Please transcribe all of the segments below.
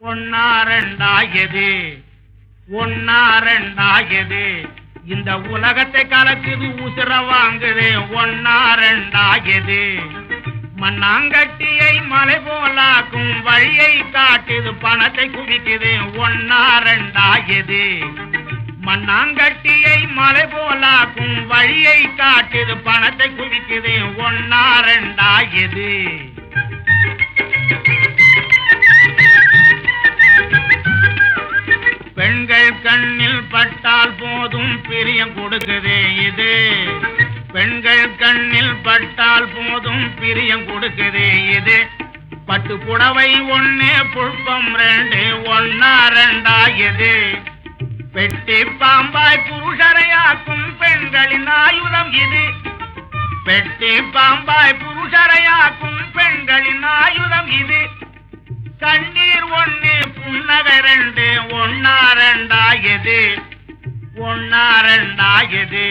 ஒன்னா ரெண்டா எது ஒன்னா ரெண்டா எது இந்த உலகத்தை கலக்குது உசுர வாங்குது ஒன்னா ரெண்டா எது மண்ணாங்கட்டியை மலை போலாக்கும் வழியை காட்டுது பணத்தை குவிக்குது ஒன்னா ரெண்டா எது மண்ணாங்கட்டியை மலை போலாக்கும் வழியை காட்டுது பணத்தை குவிக்குது ஒன்னா ரெண்டா எது பெண்கள் கண்ணில் பட்டால் போதும் பிரியம் கொடுக்குது இது பெண்கள் கண்ணில் பட்டால் போதும் பிரியம் கொடுக்குது இது பட்டு புடவை ஒண்ணு புஷ்பம் ரெண்டு ஒன்னா ரெண்டா எது பெட்டி பாம்பாய் புருஷரையாக்கும் பெண்களின் ஆயுதம் இது பெட்டி பாம்பாய் புருஷரையாக்கும் பெண்களின் ஆயுதம் இது கண்ணீர் ஒண்ணு புன்னகை ரெண்டு ஒன்னா ரெண்டா எது ஒன்னா ரெண்டா எது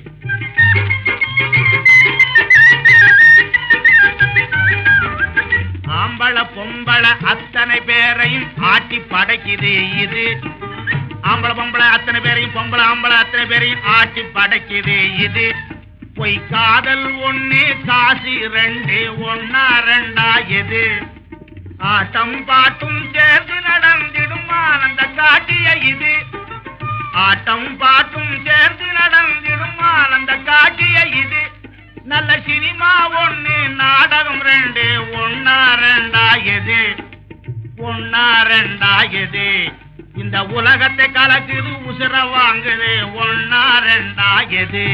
ஆம்பள பொம்பள அத்தனை பேரையும் ஆட்டி படைக்குது இது ஆம்பள பொம்பளை அத்தனை பேரையும் பொம்பளை ஆம்பளை அத்தனை பேரையும் ஆட்டி படைக்குது இது பொய் காதல் ஒண்ணு காசு ரெண்டு ஒன்னா ரெண்டா எது ஆட்டம் பாட்டும் சேர்ந்து நடந்திடும் ஆனந்த காட்டிய இது ஆட்டம் பாட்டும் சேர்ந்து நடந்திடும் ஆனந்த காட்டிய இது நல்ல சினிமா ஒண்ணு நாடகம் ரெண்டு ஒன்னா ரெண்டா எது ஒன்னா ரெண்டா எது இந்த உலகத்தை கலக்குது உசுர வாங்குது ஒன்னா ரெண்டா எது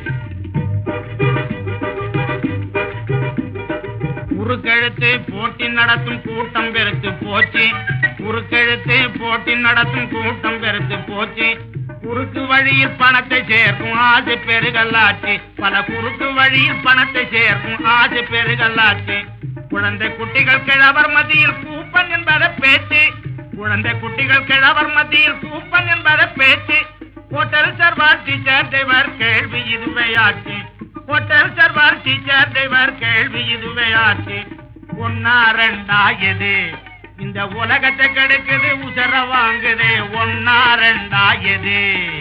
உருக்கெழுத்து போட்டி நடத்தும் கூட்டம் பெருத்து போச்சு உருக்கெழுத்து போட்டி நடத்தும் கூட்டம் பெருத்து போச்சு குறுக்கு வழியில் பணத்தை சேர்க்கும் ஆசை பெருகல்லாச்சு பல குறுக்கு வழியில் பணத்தை சேர்க்கும் ஆசை பெருகல்லாச்சு குழந்தை குட்டிகள் கிழவர் மத்தியில் கூப்பன் என்பதை பேச்சு குழந்தை குட்டிகள் கிழவர் மத்தியில் கூப்பன் என்பதை பேச்சு ஹோட்டல் சர்வார் டீச்சர் தேவர் கேள்வி இதுவே ஆச்சு ஹோட்டல் சர்வார் டீச்சர் தேவர் கேள்வி இதுவே ஆச்சு ஒன்னா ரெண்டா எது இந்த உலகத்தை கெடுக்குது உசர வாங்குது ஒன்னா ரெண்டா எது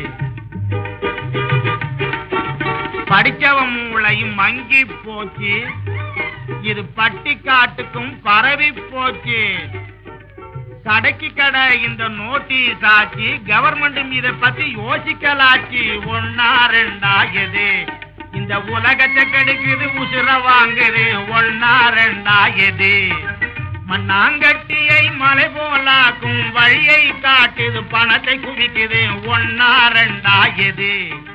படிச்சவன் மூளையும் மங்கி போச்சு இது பட்டிக்காட்டுக்கும் பரவி போச்சு கடைக்கு கடை இந்த நோட்டீஸ் ஆச்சு கவர்மெண்ட்டும் இதை பத்தி யோசிக்கலாச்சு ஒன்னா ரெண்டா எது இந்த உலகத்தை கெடுக்குது உசுர வாங்குது ஒன்னா ரெண்டா எது மண்ணாங்கட்டியை மலை போலாக்கும் வழியை காட்டுது பணத்தை குவிக்குது ஒன்னா ரெண்டா எது